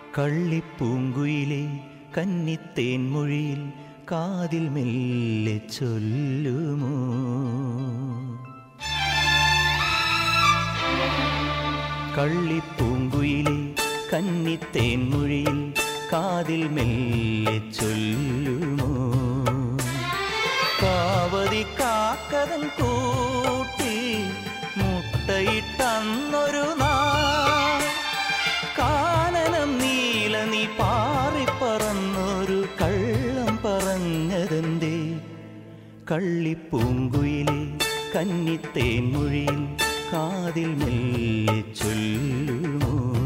കള്ളിപ്പൂങ്കുയിലെ കന്നിത്തേൻ മൊഴിയിൽ കാതിൽ മെല്ലെ ചൊല്ലുമോ കള്ളിപ്പൂങ്കുയിലെ കന്നിത്തേൻ മൊഴിയിൽ കാതിൽ മെല്ലെ ചൊല്ലുമോ കാവതി കാക്കതൻ കൂട്ടി മുട്ടയിട്ടന്നൊരു നാൾ കാനനം നീല നീ പാറിപ്പറന്നൊരു കള്ളം പറഞ്ഞതെന്തേ കള്ളിപ്പൂങ്കുയിലെ കന്നിത്തേൻ മൊഴിയിൽ കാതിൽ മെല്ലെ ചൊല്ലുമോ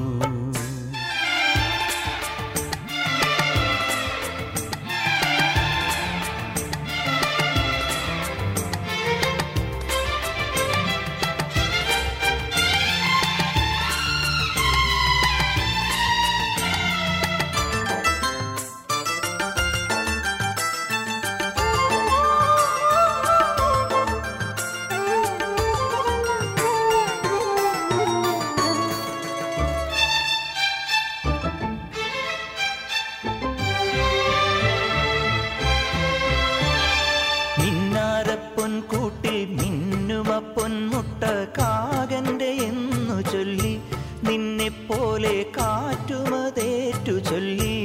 മിന്നാരപ്പൊൻ കൂട്ടിൽ മിന്നുമ പൊന്മുട്ട കാകന്റെ എന്നു ചൊല്ലി നിന്നെ പോലെ കാറ്റുമതേറ്റു ചൊല്ലി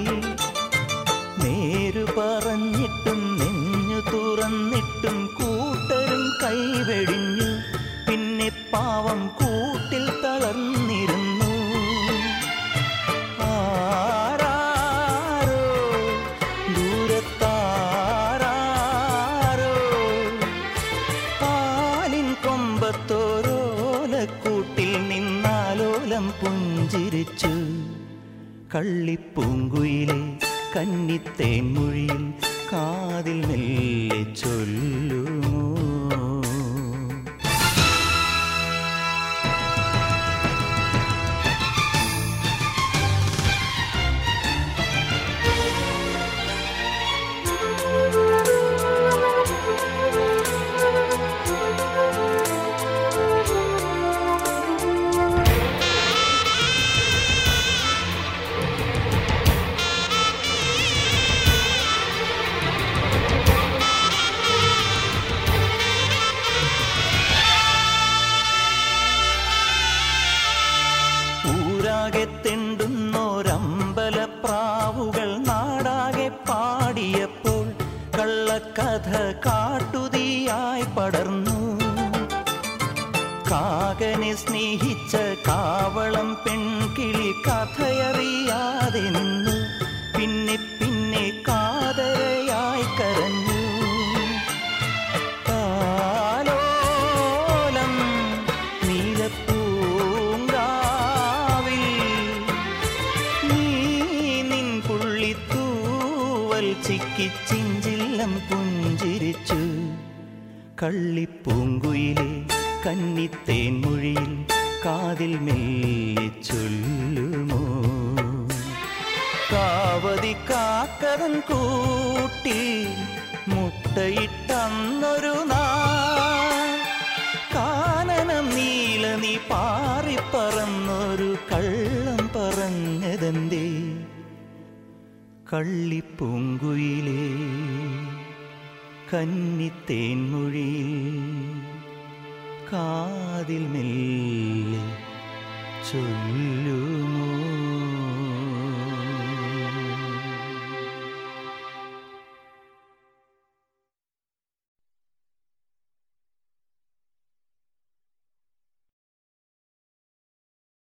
നേരു പറഞ്ഞിട്ടും നെഞ്ഞു തുറന്നിട്ടും കൂട്ടരും കൈവെടിഞ്ഞു പിന്നെ പാവം കൂട്ടിൽ തളർന്നിരുന്നു ആരാരോ ദൂരത്താരാരോ പാലിൻ കൊമ്പത്തോരോലക്കൂട്ടിൽ നിന്നാലോലം പുഞ്ചിരിച്ചു കള്ളിപ്പൂങ്കുയിലെ കന്നിത്തേൻ മൊഴിയിൽ കാതിൽ മെല്ലെ ചൊല്ലുമോ ഊരാകെ തെണ്ടുന്നോരമ്പലപ്രാവുകൾ നാടാകെ പാടിയപ്പോൾ കള്ളക്കഥ കാട്ടുതീയായി പടർന്നു കാകനെ സ്നേഹിച്ച കാവളം പെൺകിളി കഥയറിയാതെ നിന്നു പിന്നെ പിന്നെ കാതരയായി കരഞ്ഞു താലോലം നീലപ്പൂങ്കാവിൽ നീ നിൻ പുള്ളിത്തൂവൽ ചിക്കിച്ചിഞ്ചില്ലം പുഞ്ചിരിച്ചു കള്ളിപ്പൂങ്കുയിലെ കന്നിത്തേൻ മൊഴിയിൽ കാതിൽ മെല്ലെ ചൊല്ലുമോ കാവതി കാക്കവൻ കൂട്ടി മുട്ടയിട്ടന്നൊരു നാൾ കാനനം നീല നീ പാറിപ്പറന്നൊരു കള്ളം പറഞ്ഞതെന്തേ കള്ളിപ്പൂങ്കുയിലേ കന്നിത്തേൻ മൊഴിയിൽ കാതിൽ മെല്ലെ ചൊല്ലൂ